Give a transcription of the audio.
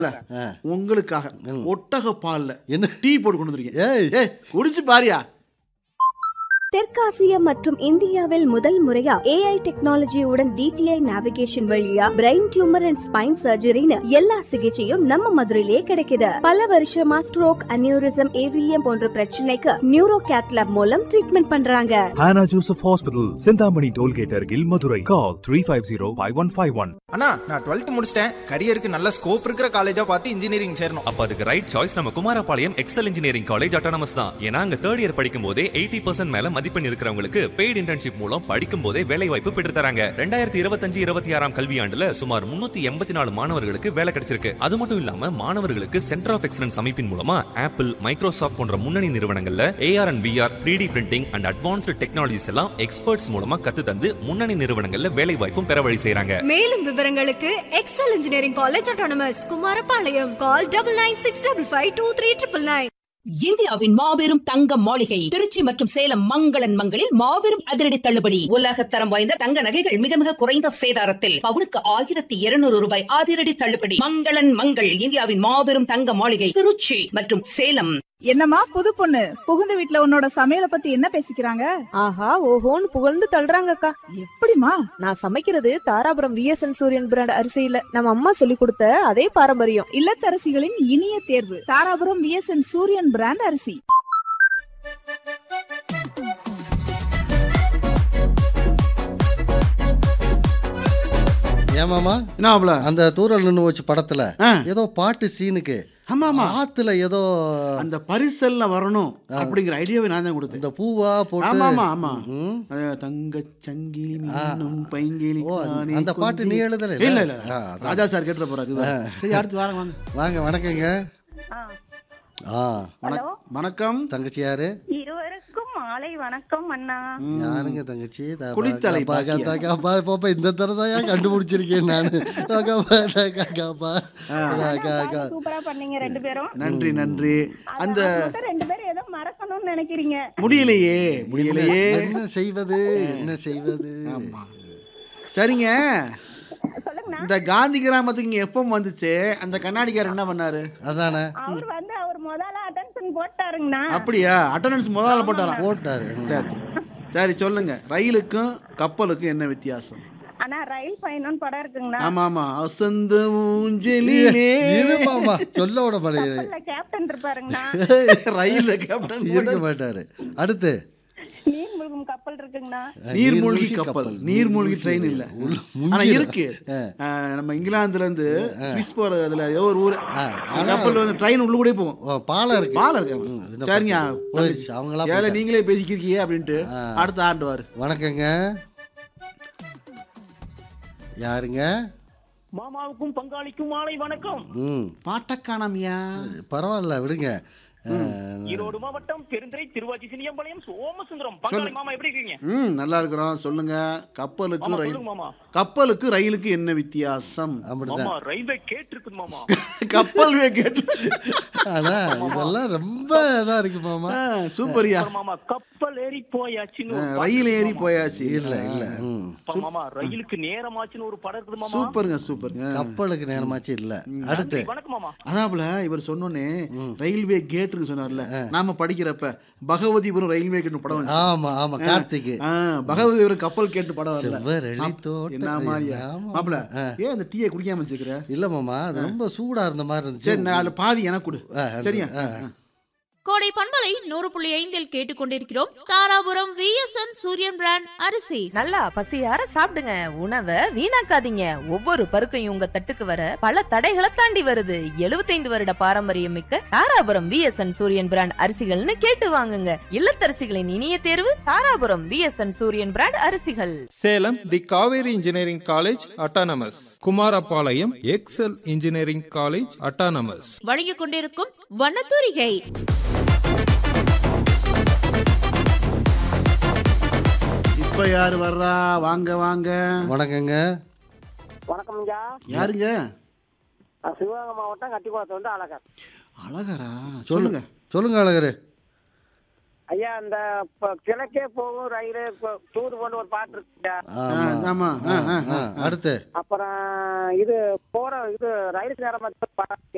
ஆ. உங்களுக்காக ஒட்டக பால்ல என்ன டீ போட்டு கொண்டு வந்திருக்கேன் ஏய் ஏய் குடிச்சு பாரியா தெற்காசியா மற்றும் இந்தியாவில் முதல் முறையா ஏஐ டெக்னாலஜியுடன் டிடிஐ நேவிகேஷன் வழியா பிரெயின் டியூமர் அண்ட் ஸ்பைன் சர்ஜரின்னு எல்லா சிகிச்சையும் நம்ம மதுரையிலேயே கிடைக்குது பல வருஷமா ஸ்ட்ரோக் அனியூரிசம் ஏவிஎம் போன்ற பிரச்சனைக்கு நியூரோ கேத்லாப் மூலம் ட்ரீட்மெண்ட் பண்றாங்க Hannah Joseph Hospital, Sindhamani Tollgate Argil, Madurai. Call 350-5151. அண்ணா நான் டுவெல்த் முடிச்சிட்டேன் கரியருக்கு நல்ல ஸ்கோப் இருக்கிற காலேஜா பார்த்து இன்ஜினியரிங் சேரணும் அப்ப அதுக்கு ரைட் சாய்ஸ் நம்ம Kumarapalayam Excel engineering college autonomous தான் ஏன்னா அங்க தேர்ட் இயர் படிக்கும் போதே எயிட்டி பர்சன்ட் மேல மதிப்பெண் இருக்கிறவங்களுக்கு பெய்டு இன்டர்ன்ஷிப் மூலம் படிக்கும் போதே வேலை வாய்ப்பு பெற்று தராங்க ரெண்டாயிரத்தி இருபத்தஞ்சு இருபத்தி ஆறாம் கல்வியாண்டுல சுமார் முன்னூத்தி எண்பத்தி நாலு மாணவர்களுக்கு வேலை கிடைச்சிருக்கு அது மட்டும் இல்லாம மாணவர்களுக்கு சென்டர் ஆஃப் எக்ஸலன்ஸ் அமைப்பின் மூலமா ஆப்பிள் மைக்ரோசாஃப்ட் போன்ற முன்னணி நிறுவனங்கள்ல AR and VR three D printing and advanced technologies எல்லாம் எக்ஸ்பர்ட்ஸ் மூலமா கத்து தந்து முன்னணி நிறுவனங்கள்ல வேலை வாய்ப்பும் பெற வழி செய்றாங்க மேலும் விவரங்களுக்கு Excel engineering college autonomous Kumarapalayam call double nine six double five two three triple nine இந்தியாவின் மாபெரும் தங்க மாளிகை திருச்சி மற்றும் சேலம் மங்களன் மங்களில் மாபெரும் அதிரடி தள்ளுபடி உலகத்தரம் வாய்ந்த தங்க நகைகள் மிக மிக குறைந்த சேதாரத்தில் பவுனுக்கு ஆயிரத்தி இருநூறு ரூபாய் அதிரடி தள்ளுபடி மங்களன் மங்கள் இந்தியாவின் மாபெரும் தங்க மாளிகை திருச்சி மற்றும் சேலம் என்னம்மா புது பொண்ணு புகுந்த வீட்ல உன்னோட சமையல பத்தி என்ன பேசிக்கிறாங்க ஆஹா ஓஹோன்னு புகழ்ந்து தள்ளுறாங்கக்கா எப்படிமா நான் சமைக்கிறது தாராபுரம் விஎஸ்என் சூரியன் பிராண்ட் அரிசியில நம்ம அம்மா சொல்லி கொடுத்த அதே பாரம்பரியம் இல்லத்தரசிகளின் இனிய தேர்வு தாராபுரம் விஎஸ்என் சூரியன் பிராண்ட் அரிசி ஏமாமா என்ன அந்த தூரல் நின்று வச்சு படத்துல ஆ. ஏதோ பாட்டு சீனுக்கு ஆமா ஆமா ஆத்துல ஏதோ அந்த பரிசல்ல வரணும் அப்படிங்கிற ஐடியாவை நான் தான் கொடுத்தேன் இந்த பூவா போட்டு ஆமா ஆமா ஆமா ம். அஹ், தங்கச் சங்கிலி மீனும் பைங்கிலி ஓ, காணி அந்த பாட்டு கொஞ்சி. நீ எழுதல இல்ல இல்ல ராஜா சார் கேட்டுற போறாரு இதுதான். சரி அடுத்து வாங்க வாங்க வாங்க வணக்கங்க ஆ வணக்- வணக்கம் தங்கச்சி யாரு இருவருக்கும் மாலை வணக்கம் அண்ணா யாருங்க தங்கச்சி தா- குளித்தலை பா- கா- கா- கா- பா- பாப்பா இந்த தடவை தான் ஏன் கண்டுபிடிச்சிருக்கேன் நான் சூப்பரா பண்ணீங்க ரெண்டு பேரும் நன்றி நன்றி அந்த அது மட்டும் ரெண்டு பேரும் ஏதோ மறக்கணும்னு நினைக்கிறீங்க முடியலையே முடியலையே என்ன செய்வது என்ன செய்வது சரிங்க சொல்லுங்கண்ணா இந்த காந்தி கிராமத்துக்கு இங்க எப்போ வந்துச்சு அந்த கண்ணாடிக்காரர் என்ன பண்ணாரு அதானே அவர் வந்து அவர் முதல்ல அட்டென்ஷன் போட்டாருங்கண்ணா அப்படியா அட்டண்டன்ஸ் முதல்ல போட்டாரா போட்டாரு சரி சரி. சரி சொல்லுங்க ரயிலுக்கும் கப்பலுக்கும் என்ன வித்தியாசம் ஆனா ரயில் பயணம்னு படம் இருக்குங்கண்ணா ஆமா ஆமா அசந்த ஊஞ்சலிலே இருமாமா சொல்ல விட மாட்டேங்குது கப்பல்ல கேப்டன் இருப்பாருங்கண்ணா ரயில்ல கேப்டன் இருக்க மாட்டாரு அடுத்து நீர் மூழ்கும் கப்பல் இருக்குங்கண்ணா நீர்மூழ்கி கப்பல் நீர்மூழ்கி ட்ரெயின் இல்ல முங்கிரும். ஆனா இருக்கு அஹ், நம்ம இங்கிலாந்துல இருந்து ஸ்விஸ் போற அதுல ஏதோ ஒரு ஊர் ஆனா- கப்பல் வந்து ட்ரெயின் உள்ள கூட போகும் ஓ, பாலம் இருக்கு பாலம் இருக்கு ம், இதை சரிங்க பத்தி போயிடுச்சு அவங்களா ஏழை போயிட்டாங்க. நீங்களே பேசிக்கிறீங்க அப்படின்ட்டு அடுத்த ஆண்டுவார் வணக்கங்க யாருங்க மாமாவுக்கும் பங்காளிக்கும் மாலை வணக்கம் ம் பாட்டக்கானமியா பரவாயில்ல விடுங்க அஹ், ஈரோடு மாவட்டம் பெருந்துறை திருவாச்சி சினியம்பாளையம் சோமசுந்தரம் பங்காளி மாமா எப்படி இருக்கீங்க ம் நல்லா இருக்கிறோம் சொல்லுங்க கப்பலுக்கு மாமா ரயில் சொல்லுங்க மாமா கப்பலுக்கு ரயிலுக்கு என்ன வித்தியாசம் அப்படிதான் மாமா ரயில்வே கேட் இருக்குது மாமா கப்பல் கேட்டு ஆனா இதெல்லாம் ரொம்ப இதா இருக்கு மாமா சூப்பரியா அப்புறம் மாமா கப்பல் ஏறி போயாச்சுன்னு ஒரு பாட்டு ரயில் ஏறி இருக்கு போயாச்சு இல்ல இல்ல ம். மாமா. மாமா ரயிலுக்கு நேரமாச்சுன்னு ஒரு படம் இருக்குது மாமா சூப்பருங்க சூப்பருங்க கப்பலுக்கு நேரமாச்சு இல்ல அடுத்து நன்றி, வணக்கம் மாமா அதாப்புல இவர் சொன்னோன்னே ரயில்வே கேட்டுன்னு சொன்னார்ல நாம படிக்கிறப்ப பகவதிபுரம் ரயில்வே கேட்டு படம் வந்துச்சு. ஆமா ஆமா கார்த்திக் ஆ, பகவதிபுரம் கப்பல் கேட்டு படம் வரல செவ்வரளி ஆப், தோட்ட என்ன மாதிரியா ஆமா. மாப்பிள ஆ. ஏன் அந்த டீயை குடிக்காம வச்சுக்கிற இல்ல மாமா அது ரொம்ப சூடா இருந்த மாதிரி இருந்துச்சு சரி நான் அதுல பாதி எனக்கு கொடு ஆ, அது- சரியா ஆ. கோடை பண்பலை நூறு புள்ளி ஐந்தில் கேட்டுக்கொண்டிருக்கிறோம் தாராபுரம் விஎஸ்என் சூரியன் பிராண்ட் அரிசி நல்லா பசியார சாப்பிடுங்க உணவை வீணாக்காதீங்க ஒவ்வொரு பருக்கையும் உங்க தட்டுக்கு வர பல தடைகளை தாண்டி வருது 75 வருட பாரம்பரியம் மிக்க தாராபுரம் விஎஸ்என் சூரியன் பிராண்ட் அரிசிகள்னு கேட்டு வாங்குங்க இல்லத்தரசிகளின் இனிய தேர்வு தாராபுரம் விஎஸ்என் சூரியன் பிராண்ட் அரிசிகள் Salem the Kaveri engineering college autonomous Kumarapalayam Excel engineering college autonomous வழங்கிக் கொண்டிருக்கும் வண்ணத்தூரிகை இப்ப யாரு வர்றா வாங்க வாங்க வணக்கங்க வணக்கம் ஐயா யாருங்க சிவகங்கை மாவட்டம் கட்டிக்குளத்து வந்து அழகர் அழகரா சொல்லுங்க சொல்லுங்க அழகரு ஐயா இந்த கிழக்கே போகும் ரயிலு டூர் போன ஒரு பாட்டு இருக்கு ஆமா ஆமா ஆ, ஆ, ஆ, அடுத்து அப்புறம் இது போற இது ரயில் நேரம்